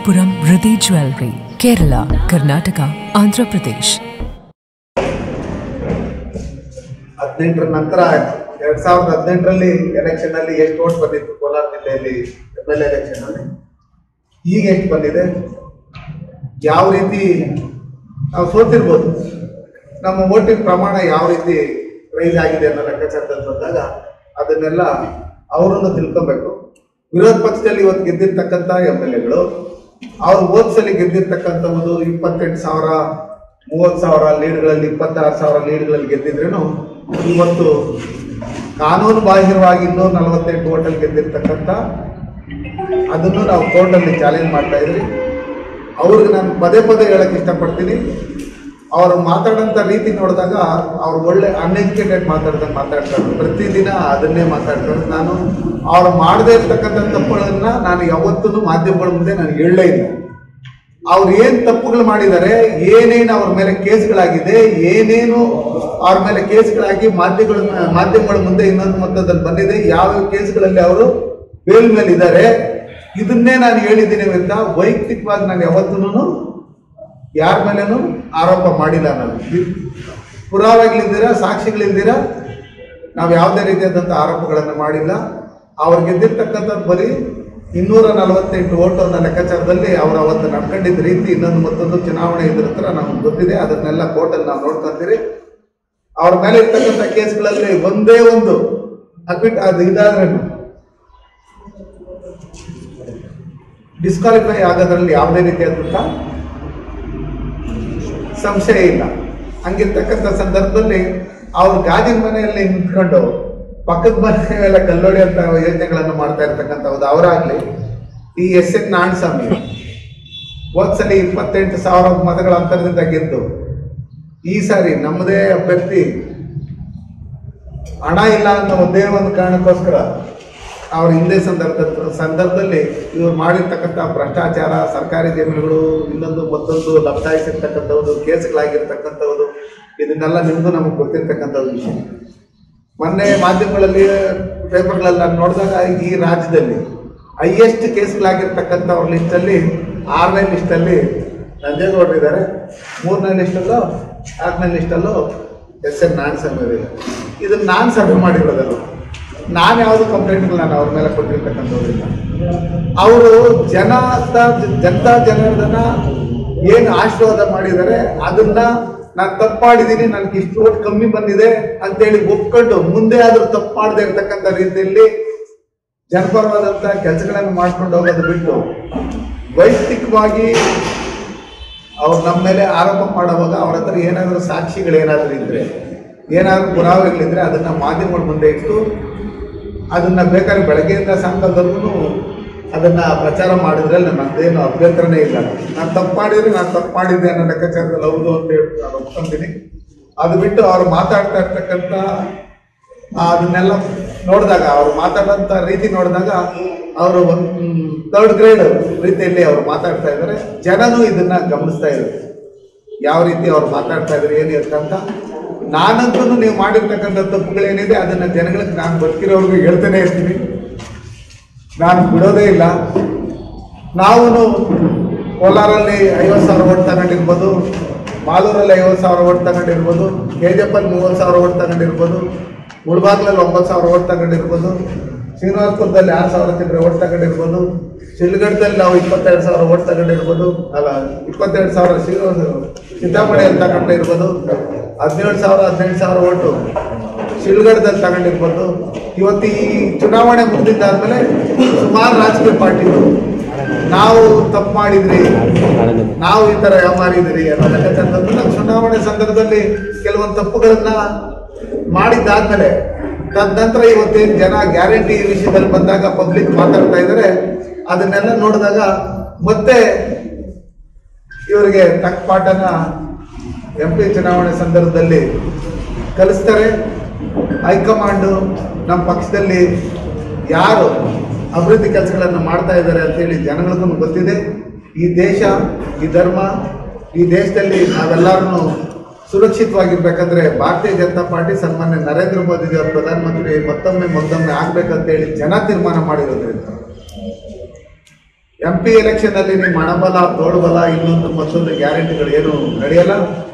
Manappuram Riddhi Jewelry, Kerala, Karnataka, Andhra Pradesh. ಹದಿನೆಂಟರ ನಂತರ ಎರಡ್ ಸಾವಿರದ ಹದಿನೆಂಟರಲ್ಲಿ ಎಲೆಕ್ಷನ್ ಅಲ್ಲಿ ಎಷ್ಟು ವೋಟ್ ಬಂದಿತ್ತು ಕೋಲಾರ ಜಿಲ್ಲೆಯಲ್ಲಿ ಎಮ್ ಎಲ್ ಎಲೆಕ್ಷನ್ ಅಲ್ಲಿ ಈಗ ಎಷ್ಟು ಬಂದಿದೆ ಯಾವ ರೀತಿ ನಾವು ಸೋತಿರ್ಬೋದು ನಮ್ಮ ವೋಟಿನ ಪ್ರಮಾಣ ಯಾವ ರೀತಿ ರೈಸ್ ಆಗಿದೆ ಅನ್ನೋ ಲೆಕ್ಕಾಚಾರದಲ್ಲಿ ಬಂದಾಗ ಅದನ್ನೆಲ್ಲ ಅವರನ್ನು ತಿಳ್ಕೊಬೇಕು ವಿರೋಧ ಪಕ್ಷದಲ್ಲಿ ಇವತ್ತು ಗೆದ್ದಿರ್ತಕ್ಕಂಥ ಎಮ್ ಎಲ್ ಎಗಳು ಅವ್ರು ಓದ್ಸಲಿ ಗೆದ್ದಿರ್ತಕ್ಕಂಥದ್ದು ಇಪ್ಪತ್ತೆಂಟು ಸಾವಿರ ಮೂವತ್ತು ಸಾವಿರ ಲೀಡ್ಗಳಲ್ಲಿ ಇಪ್ಪತ್ತಾರು ಸಾವಿರ ಲೀಡ್ಗಳಲ್ಲಿ ಗೆದ್ದಿದ್ರೇನು ಇವತ್ತು ಕಾನೂನು ಬಾಹಿರವಾಗಿ ಇನ್ನೂರ ನಲವತ್ತೆಂಟು ಓಟಲ್ಲಿ ಗೆದ್ದಿರ್ತಕ್ಕಂಥ ಅದನ್ನು ನಾವು ಕೋರ್ಟಲ್ಲಿ ಚಾಲೆಂಜ್ ಮಾಡ್ತಾ ಇದ್ರಿ ಅವ್ರಿಗೆ ನಾನು ಪದೇ ಪದೇ ಹೇಳಕ್ಕೆ ಇಷ್ಟಪಡ್ತೀನಿ ಅವರು ಮಾತಾಡೋಂಥ ರೀತಿ ನೋಡಿದಾಗ ಅವ್ರು ಒಳ್ಳೆ ಅನ್ಎಜುಕೇಟೆಡ್ ಮಾತಾಡ್ದಂಗೆ ಮಾತಾಡ್ತಾರೆ ಪ್ರತಿದಿನ ಅದನ್ನೇ ಮಾತಾಡ್ತಾರೆ ನಾನು ಅವ್ರು ಮಾಡದೇ ಇರ್ತಕ್ಕಂಥ ತಪ್ಪುಗಳನ್ನ ನಾನು ಯಾವತ್ತೂ ಮಾಧ್ಯಮಗಳ ಮುಂದೆ ನಾನು ಹೇಳಲೇ ಇಲ್ಲ ಅವ್ರು ಏನ್ ತಪ್ಪುಗಳು ಮಾಡಿದ್ದಾರೆ ಏನೇನು ಅವ್ರ ಮೇಲೆ ಕೇಸ್ಗಳಾಗಿದೆ ಏನೇನು ಅವ್ರ ಮೇಲೆ ಕೇಸ್ಗಳಾಗಿ ಮಾಧ್ಯಮಗಳ ಮಾಧ್ಯಮಗಳ ಮುಂದೆ ಇನ್ನೊಂದು ಮೊತ್ತದಲ್ಲಿ ಬಂದಿದೆ ಯಾವ ಕೇಸ್ಗಳಲ್ಲಿ ಅವರು ಬೇಲ್ ಮೇಲೆ ಇದ್ದಾರೆ ಇದನ್ನೇ ನಾನು ಹೇಳಿದ್ದೀನಿ ಅಂತ ವೈಯಕ್ತಿಕವಾಗಿ ನಾನು ಯಾವತ್ತೂ ಯಾರ ಮೇಲೇನು ಆರೋಪ ಮಾಡಿಲ್ಲ ನಾನು ಪುರಾವೆಗಳಿದ್ದೀರಾ ಸಾಕ್ಷಿಗಳಿದ್ದೀರಾ ನಾವು ಯಾವುದೇ ರೀತಿಯಾದಂಥ ಆರೋಪಗಳನ್ನು ಮಾಡಿಲ್ಲ ಅವ್ರು ಗೆದ್ದಿರ್ತಕ್ಕಂಥದ್ದು ಬರೀ ಇನ್ನೂರ ನಲವತ್ತೆಂಟು ಓಟು ಅನ್ನೋ ಲೆಕ್ಕಾಚಾರದಲ್ಲಿ ಅವ್ರು ಅವತ್ತು ನಡ್ಕೊಂಡಿದ್ದ ರೀತಿ ಇನ್ನೊಂದು ಮತ್ತೊಂದು ಚುನಾವಣೆ ಇದ್ರ ಹತ್ರ ನಮ್ಗೆ ಗೊತ್ತಿದೆ ಅದನ್ನೆಲ್ಲ ಕೋರ್ಟಲ್ಲಿ ನಾವು ನೋಡ್ಕೊಂತೀರಿ ಅವ್ರ ಮೇಲೆ ಇರ್ತಕ್ಕಂಥ ಕೇಸ್ಗಳಲ್ಲಿ ಒಂದೇ ಒಂದು ಅಕ್ವಿಟ್ ಅದು ಇದಾದ್ರೆ ಡಿಸ್ಕ್ವಾಲಿಫೈ ಆಗೋದ್ರಲ್ಲಿ ಯಾವುದೇ ರೀತಿಯಾದಂಥ ಸಂಶಯ ಇಲ್ಲ ಹಂಗಿರ್ತಕ್ಕಂಥ ಸಂದರ್ಭದಲ್ಲಿ ಅವ್ರು ಗಾಜಿನ ಮನೆಯಲ್ಲಿ ನಿಂತ್ಕೊಂಡು ಪಕ್ಕದ ಮನೆ ಮೇಲೆ ಕಲ್ಲೊಡಿ ಅಂತ ಯೋಜನೆಗಳನ್ನು ಮಾಡ್ತಾ ಇರ್ತಕ್ಕಂಥದ್ದು ಅವರಾಗ್ಲಿ ಈ ಎಸ್ ಎನ್ ನಾರಾಯಣಸ್ವಾಮಿ ಹೋದ್ಸಲಿ ಇಪ್ಪತ್ತೆಂಟು ಸಾವಿರ ಮತಗಳ ಅಂತರದಿಂದ ಗೆದ್ದು ಈ ಸಾರಿ ನಮ್ಮದೇ ಅಭ್ಯರ್ಥಿ ಹಣ ಇಲ್ಲ ಅನ್ನೋ ಒಂದೇ ಒಂದು ಕಾರಣಕ್ಕೋಸ್ಕರ ಅವ್ರ ಹಿಂದೆ ಸಂದರ್ಭ ಸಂದರ್ಭದಲ್ಲಿ ಇವ್ರು ಮಾಡಿರ್ತಕ್ಕಂಥ ಭ್ರಷ್ಟಾಚಾರ ಸರ್ಕಾರಿ ಜಮೀನುಗಳು ಇನ್ನೊಂದು ಮತ್ತೊಂದು ಲಬ್ಧಾಯಿಸಿರ್ತಕ್ಕಂಥದ್ದು ಕೇಸ್ಗಳಾಗಿರ್ತಕ್ಕಂಥದ್ದು ಇದನ್ನೆಲ್ಲ ನಿಮಗೂ ನಮಗೆ ಗೊತ್ತಿರ್ತಕ್ಕಂಥದ್ದು ವಿಷಯ ಮೊನ್ನೆ ಮಾಧ್ಯಮಗಳಲ್ಲಿ ಪೇಪರ್ಗಳಲ್ಲಿ ನಾನು ನೋಡಿದಾಗ ಈ ರಾಜ್ಯದಲ್ಲಿ ಹೈಯೆಸ್ಟ್ ಕೇಸ್ಗಳಾಗಿರ್ತಕ್ಕಂಥ ಅವ್ರ ಲಿಸ್ಟಲ್ಲಿ ಆರನೇ ಲಿಸ್ಟಲ್ಲಿ ನಂಜೇಗೌಡರು ಇದ್ದಾರೆ ಮೂರನೇ ಲಿಸ್ಟಲ್ಲೂ ನಾಲ್ಕನೇ ಲಿಸ್ಟಲ್ಲೂ ಎಸ್ ಎನ್ ನಾರಾಯಣಸ್ವಾಮಿ ಅವರಿದ್ದಾರೆ ಇದನ್ನು ನಾನು ಸರ್ವೆ ಮಾಡಿರೋದಲ್ಲ ನಾನು ಯಾವುದು ಕಂಪ್ಲೇಂಟ್ಗಳು ನಾನು ಅವ್ರ ಮೇಲೆ ಕೊಟ್ಟಿರ್ತಕ್ಕಂಥವ್ರಿಲ್ಲ ಅವರು ಜನ ಜನತಾ ಜನಾರ್ದನ ಏನು ಆಶೀರ್ವಾದ ಮಾಡಿದ್ದಾರೆ ಅದನ್ನ ನಾನು ತಪ್ಪು ಮಾಡಿದ್ದೀನಿ ನನಗೆ ಇಷ್ಟು ಓಟ್ ಕಮ್ಮಿ ಬಂದಿದೆ ಅಂತೇಳಿ ಒಪ್ಕೊಂಡು ಮುಂದೆ ಆದ್ರೂ ತಪ್ಪು ಮಾಡದೇ ಇರ್ತಕ್ಕಂಥ ರೀತಿಯಲ್ಲಿ ಜನಪರವಾದಂಥ ಕೆಲಸಗಳನ್ನು ಮಾಡ್ಕೊಂಡು ಹೋಗೋದು ಬಿಟ್ಟು ವೈಯಕ್ತಿಕವಾಗಿ ಅವ್ರು ನಮ್ಮ ಮೇಲೆ ಆರೋಪ ಮಾಡುವಾಗ ಅವ್ರ ಹತ್ರ ಏನಾದರೂ ಸಾಕ್ಷಿಗಳು ಏನಾದರೂ ಇದ್ರೆ ಏನಾದರೂ ಪುರಾವೆಗಳಿದ್ರೆ ಅದನ್ನ ಮಾಧ್ಯಮಗಳ ಮುಂದೆ ಇಟ್ಟು ಅದನ್ನ ಬೇಕಾದ್ರೆ ಬೆಳಗ್ಗೆಯಿಂದ ಸಾಯಂಕಾಲದವರೆಗೂ ಅದನ್ನ ಪ್ರಚಾರ ಮಾಡಿದ್ರಲ್ಲಿ ನನ್ನದೇನು ಅಭ್ಯಂತರನೇ ಇಲ್ಲ ನಾನು ತಪ್ಪು ಮಾಡಿದ್ರೆ ನಾನು ತಪ್ಪು ಮಾಡಿದ್ದೆ ಅನ್ನೋ ಲೆಕ್ಕಾಚಾರದಲ್ಲಿ ಹೌದು ಅಂತ ಹೇಳಿ ನಾನು ಒಪ್ಕೊಂತೀನಿ ಅದು ಬಿಟ್ಟು ಅವ್ರು ಮಾತಾಡ್ತಾ ಇರ್ತಕ್ಕಂಥ ಆ, ಅದನ್ನೆಲ್ಲ ನೋಡಿದಾಗ ಅವ್ರು ಮಾತಾಡೋಂಥ ರೀತಿ ನೋಡಿದಾಗ ಅವರು ಒಂದು ಥರ್ಡ್ ಗ್ರೇಡ್ ರೀತಿಯಲ್ಲಿ ಅವ್ರು ಮಾತಾಡ್ತಾ ಇದ್ದಾರೆ ಜನನೂ ಇದನ್ನ ಗಮನಿಸ್ತಾ ಇದ್ದಾರೆ ಯಾವ ರೀತಿ ಅವ್ರು ಮಾತಾಡ್ತಾ ಇದ್ದಾರೆ ಏನು ಅಂತ ನಾನಂತೂ ನೀವು ಮಾಡಿರ್ತಕ್ಕಂಥ ತಪ್ಪುಗಳೇನಿದೆ ಅದನ್ನ ಜನಗಳಿಗೆ ನಾನು ಬದುಕಿರೋರ್ಗು ಹೇಳ್ತಾನೆ ಇರ್ತೀನಿ ನಾನು ಬಿಡೋದೇ ಇಲ್ಲ ನಾವು ಕೋಲಾರಲ್ಲಿ ಐವತ್ತು ಸಾವಿರ ಓಟ್ ತಗೊಂಡಿರ್ಬೋದು ಮಾಲೂರಲ್ಲಿ ಐವತ್ತು ಸಾವಿರ ಓಟ್ ತಗೊಂಡಿರ್ಬೋದು ಕೆ ಜಿ ಎಫ್ ಅಲ್ಲಿ ಮೂವತ್ತು ಸಾವಿರ ಓಟ್ ತಗೊಂಡಿರ್ಬೋದು ಮುಳಬಾಗ್ಲಲ್ಲಿ ಒಂಬತ್ತು ಸಾವಿರ ಓಟ್ ತಗೊಂಡಿರ್ಬೋದು ಶ್ರೀನಿವಾಸಪುರದಲ್ಲಿ ಆರು ಸಾವಿರ ಚಿಲ್ಲರೆ ಓಟ್ ತಗೊಂಡಿರ್ಬೋದು ಶಿಲ್ಗಢದಲ್ಲಿ ನಾವು ಇಪ್ಪತ್ತೆರಡು ಸಾವಿರ ಓಟ್ ತಗೊಂಡಿರ್ಬೋದು ಅಲ್ಲ ಇಪ್ಪತ್ತೆರಡು ಸಾವಿರ ಶ್ರೀನಿವಾಸ ಸಿದ್ದಾಮಣಿಯಲ್ಲಿ ತಗೊಂಡಿರ್ಬೋದು ಹದಿನೇಳು ಸಾವಿರ ಹದಿನೆಂಟು ಸಾವಿರ ಓಟು ಶಿಲ್ಗಢದಲ್ಲಿ ತಗೊಂಡಿರ್ಬೋದು ಇವತ್ತು ಈ ಚುನಾವಣೆ ಮುಗಿದಿದ್ದಾದ್ಮೇಲೆ ಸುಮಾರು ರಾಜಕೀಯ ಪಾರ್ಟಿಗಳು ನಾವು ತಪ್ಪು ಮಾಡಿದ್ರಿ ನಾವು ಈ ತರ ಯಾವ ಮಾಡಿದ್ರಿ ಅನ್ನೋ ಲೆಕ್ಕಾಚಾರದಲ್ಲಿ ನಾವು ಚುನಾವಣೆ ಸಂದರ್ಭದಲ್ಲಿ ಕೆಲವೊಂದು ತಪ್ಪುಗಳನ್ನ ಮಾಡಿದ್ದಾದ್ಮೇಲೆ ತದನಂತರ ಇವತ್ತೇನು ಜನ ಗ್ಯಾರಂಟಿ ವಿಷಯದಲ್ಲಿ ಬಂದಾಗ ಪಬ್ಲಿಕ್ ಮಾತಾಡ್ತಾ ಇದ್ದಾರೆ ಅದನ್ನೆಲ್ಲ ನೋಡಿದಾಗ ಮತ್ತೆ ಇವರಿಗೆ ತಕ್ಕ ಪಾಠನ ಎಂ ಪಿ ಚುನಾವಣೆ ಸಂದರ್ಭದಲ್ಲಿ ಕಲಿಸ್ತಾರೆ ಹೈಕಮಾಂಡು ನಮ್ಮ ಪಕ್ಷದಲ್ಲಿ ಯಾರು ಅಭಿವೃದ್ಧಿ ಕೆಲಸಗಳನ್ನು ಮಾಡ್ತಾ ಇದ್ದಾರೆ ಅಂತೇಳಿ ಜನಗಳಿಗೂ ಗೊತ್ತಿದೆ ಈ ದೇಶ ಈ ಧರ್ಮ ಈ ದೇಶದಲ್ಲಿ ನಾವೆಲ್ಲರೂ ಸುರಕ್ಷಿತವಾಗಿರ್ಬೇಕಂದ್ರೆ ಭಾರತೀಯ ಜನತಾ ಪಾರ್ಟಿ ಸನ್ಮಾನ್ಯ ನರೇಂದ್ರ ಮೋದಿ ಅವರು ಪ್ರಧಾನಮಂತ್ರಿ ಮತ್ತೊಮ್ಮೆ ಮತ್ತೊಮ್ಮೆ ಆಗ್ಬೇಕಂತೇಳಿ ಜನ ತೀರ್ಮಾನ ಮಾಡಿರೋದ್ರಿಂದ ಎಂ ಪಿ ಎಲೆಕ್ಷನ್ ಅಲ್ಲಿ ನಿಮ್ಮ ಹಣಬಲ ತೋಳ್ಬಲ ಇನ್ನೊಂದು ಮತ್ತೊಂದು ಗ್ಯಾರಂಟಿಗಳು ಏನು ನಡೆಯಲ್ಲ